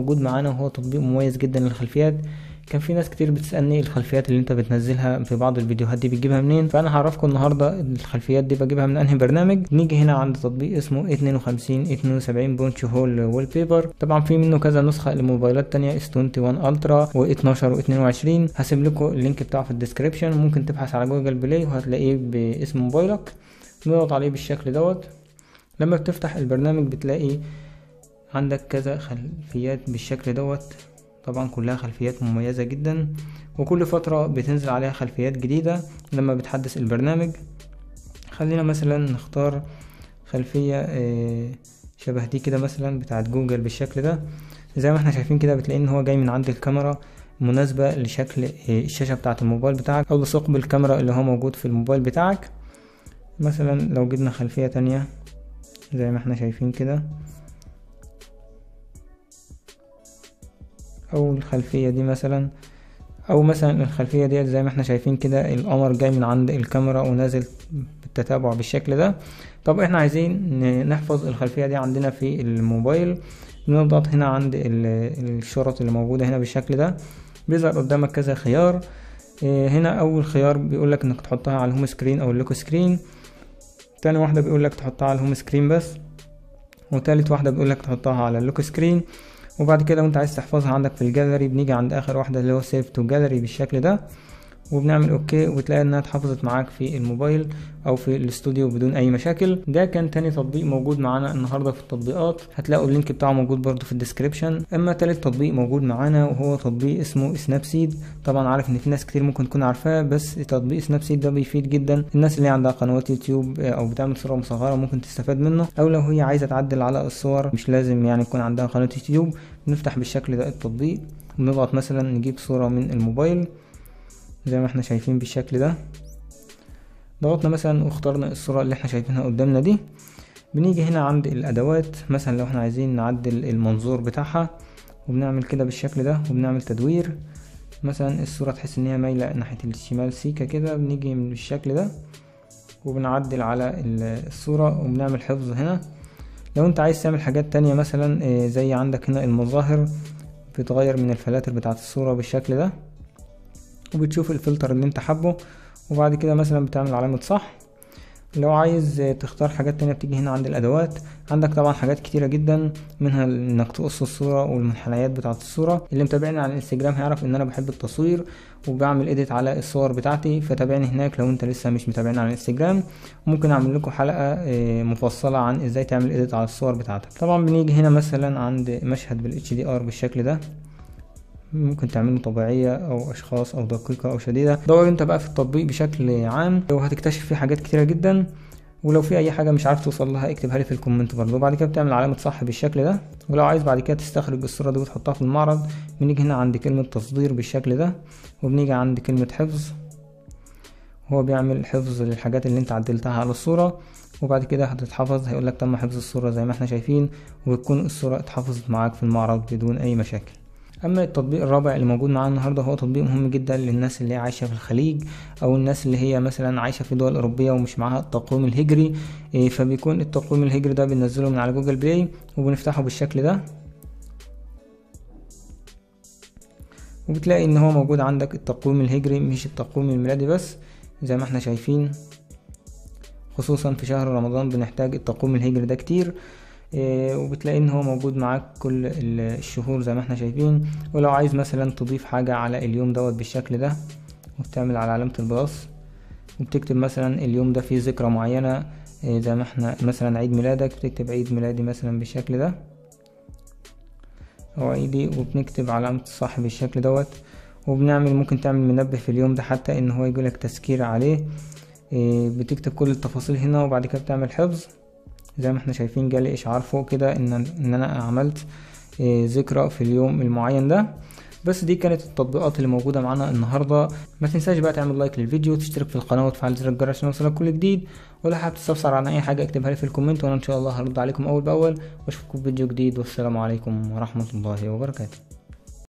موجود معانا وهو تطبيق مميز جدا للخلفيات كان في ناس كتير بتسألني الخلفيات اللي انت بتنزلها في بعض الفيديوهات دي بتجيبها منين فانا هعرفكم النهارده الخلفيات دي بجيبها من انهي برنامج نيجي هنا عند تطبيق اسمه 52 72 بونش هول وول بيبر طبعا في منه كذا نسخه لموبايلات تانية اس 21 الترا و12 و22 هسيب لكم اللينك بتاعه في الديسكريبشن ممكن تبحث على جوجل بلاي وهتلاقيه باسم موبايلك نضغط عليه بالشكل دوت لما بتفتح البرنامج بتلاقي عندك كذا خلفيات بالشكل دوت طبعا كلها خلفيات مميزة جدا وكل فترة بتنزل عليها خلفيات جديدة لما بتحدث البرنامج خلينا مثلا نختار خلفية شبه دي كده مثلا بتاعت جوجل بالشكل ده زي ما احنا شايفين كده بتلاقي ان هو جاي من عند الكاميرا مناسبة لشكل الشاشة بتاعت الموبايل بتاعك او لثقب الكاميرا اللي هو موجود في الموبايل بتاعك مثلا لو جبنا خلفية تانية زي ما احنا شايفين كده او الخلفية دي مثلا او مثلا الخلفية دي زي ما احنا شايفين كده القمر جاي من عند الكاميرا ونازل بالتتابع بالشكل ده طب احنا عايزين نحفظ الخلفية دي عندنا في الموبايل نضغط هنا عند الشرط اللي موجودة هنا بالشكل ده بيظهر قدامك كذا خيار هنا اول خيار بيقولك انك تحطها على الهوم سكرين او اللوك سكرين تاني واحدة بيقولك تحطها على الهوم سكرين بس وتالت واحدة بيقولك تحطها على اللوك سكرين وبعد كده وانت عايز تحفظها عندك في الجاليري بنيجي عند اخر واحده اللي هو سيف تو جاليري بالشكل ده وبنعمل اوكي وتلاقي انها اتحفظت معاك في الموبايل او في الاستوديو بدون اي مشاكل ده كان تاني تطبيق موجود معانا النهارده في التطبيقات هتلاقوا اللينك بتاعه موجود برضو في الديسكريبشن اما تالت تطبيق موجود معانا وهو تطبيق اسمه سناب سيد طبعا عارف ان في ناس كتير ممكن تكون عارفاه بس تطبيق سناب سيد ده بيفيد جدا الناس اللي عندها قنوات يوتيوب او بتعمل صوره مصغره ممكن تستفاد منه او لو هي عايزه تعدل على الصور مش لازم يعني يكون عندها قناه يوتيوب بنفتح بالشكل ده التطبيق بنضغط مثلا نجيب صوره من الموبايل زي ما احنا شايفين بالشكل ده ضغطنا مثلا واخترنا الصورة اللي احنا شايفينها قدامنا دي بنيجي هنا عند الادوات مثلا لو احنا عايزين نعدل المنظور بتاعها وبنعمل كده بالشكل ده وبنعمل تدوير مثلا الصورة تحس ان هي مايلة ناحية الشمال سيكة كده بنيجي من بالشكل ده وبنعدل على الصورة وبنعمل حفظ هنا لو انت عايز تعمل حاجات تانية مثلا زي عندك هنا المظاهر بتغير من الفلاتر بتاعة الصورة بالشكل ده وبتشوف الفلتر اللي انت حابه وبعد كده مثلا بتعمل علامة صح لو عايز تختار حاجات تانية بتيجي هنا عند الادوات عندك طبعا حاجات كتيرة جدا منها انك تقص الصورة والمنحنيات بتاعة الصورة اللي متابعني على الانستجرام هيعرف ان انا بحب التصوير وبعمل اديت على الصور بتاعتي فتابعني هناك لو انت لسه مش متابعني على الانستجرام ممكن اعمل لكم حلقة مفصلة عن ازاي تعمل اديت على الصور بتاعتك طبعا بنيجي هنا مثلا عند مشهد بالاتش دي ار بالشكل ده ممكن تعمله طبيعية أو أشخاص أو دقيقة أو شديدة دور أنت بقى في التطبيق بشكل عام وهتكتشف فيه حاجات كتيرة جدا ولو في أي حاجة مش عارف توصل لها اكتبها لي في الكومنت برضه وبعد كده بتعمل علامة صح بالشكل ده ولو عايز بعد كده تستخرج الصورة دي وتحطها في المعرض بنيجي هنا عند كلمة تصدير بالشكل ده وبنيجي عند كلمة حفظ هو بيعمل حفظ للحاجات اللي انت عدلتها على الصورة وبعد كده هتتحفظ هيقولك تم حفظ الصورة زي ما احنا شايفين وبتكون الصورة اتحفظت معاك في المعرض بدون أي مشاكل اما التطبيق الرابع اللي موجود معانا النهارده هو تطبيق مهم جدا للناس اللي هي عايشه في الخليج او الناس اللي هي مثلا عايشه في دول اوروبيه ومش معاها التقويم الهجري فبيكون التقويم الهجري ده بننزله من على جوجل بلاي وبنفتحه بالشكل ده وبتلاقي ان هو موجود عندك التقويم الهجري مش التقويم الميلادي بس زي ما احنا شايفين خصوصا في شهر رمضان بنحتاج التقويم الهجري ده كتير وبتلاقي ان هو موجود معاك كل الشهور زي ما احنا شايفين ولو عايز مثلا تضيف حاجة على اليوم دوت بالشكل ده وبتعمل على علامة البلاس وبتكتب مثلا اليوم ده فيه ذكرى معينة زي ما احنا مثلا عيد ميلادك بتكتب عيد ميلادي مثلا بالشكل ده او عيدي وبنكتب علامة الصح بالشكل دوت وبنعمل ممكن تعمل منبه في اليوم ده حتى ان هو يجيلك تذكير عليه بتكتب كل التفاصيل هنا وبعد كده بتعمل حفظ زي ما احنا شايفين جالي اشعار فوق كده ان ان انا عملت ذكرى في اليوم المعين ده بس دي كانت التطبيقات اللي موجوده معانا النهارده ما تنساش بقى تعمل لايك للفيديو وتشترك في القناه وتفعل زر الجرس عشان يوصلك كل جديد ولو حابب تستفسر عن اي حاجه اكتبها لي في الكومنت وانا ان شاء الله هرد عليكم اول باول واشوفكم في فيديو جديد والسلام عليكم ورحمه الله وبركاته